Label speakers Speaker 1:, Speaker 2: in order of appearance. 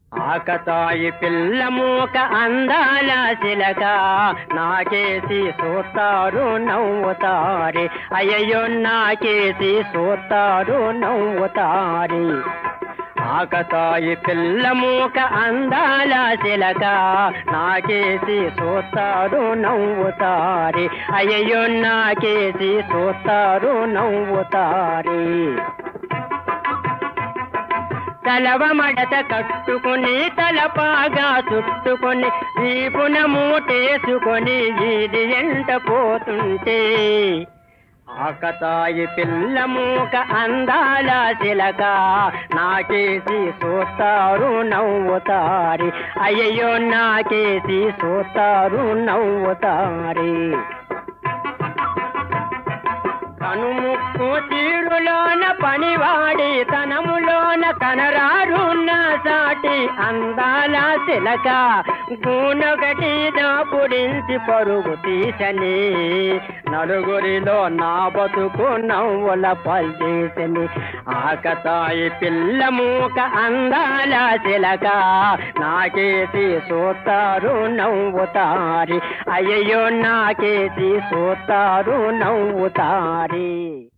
Speaker 1: ఆకతాయి పిల్ల మూక అందాల చిలక నాకేసి సూతారు నవ్వుతారి అయ్యో నాకేసి సూతారు నవ్వుతారి ఆకతాయి పిల్ల మూక అందాల చిలక నాకేసి సూతారు నవ్వుతారి అయ్యో నాకేసి సూతారు నవ్వుతారి తలవ మడత కట్టుకుని తలపాగా చుట్టుకొని వీపున మూటేసుకొని ఇది ఎంట పోతుంటే ఆకతాయి పిల్ల మూక అందాల చిలక నాకేసి చూస్తారు నవ్వుతారి అయ్యో నాకేసి చూస్తారు నవ్వుతారి కనుముక్కు తీరులోన పనివాడి తనములోన కనరారున్న సాటి అందాల చిలక గూనొకటి దాపుడించి పరుగు తీసని నలుగురిలో నా బతుకు నవ్వుల పల్చేసని ఆకతాయి పిల్ల మూక అందాల చిలక నాకేసి సూతారు నవ్వుతారి అయ్యో నాకేసి సూతారు నవ్వుతారి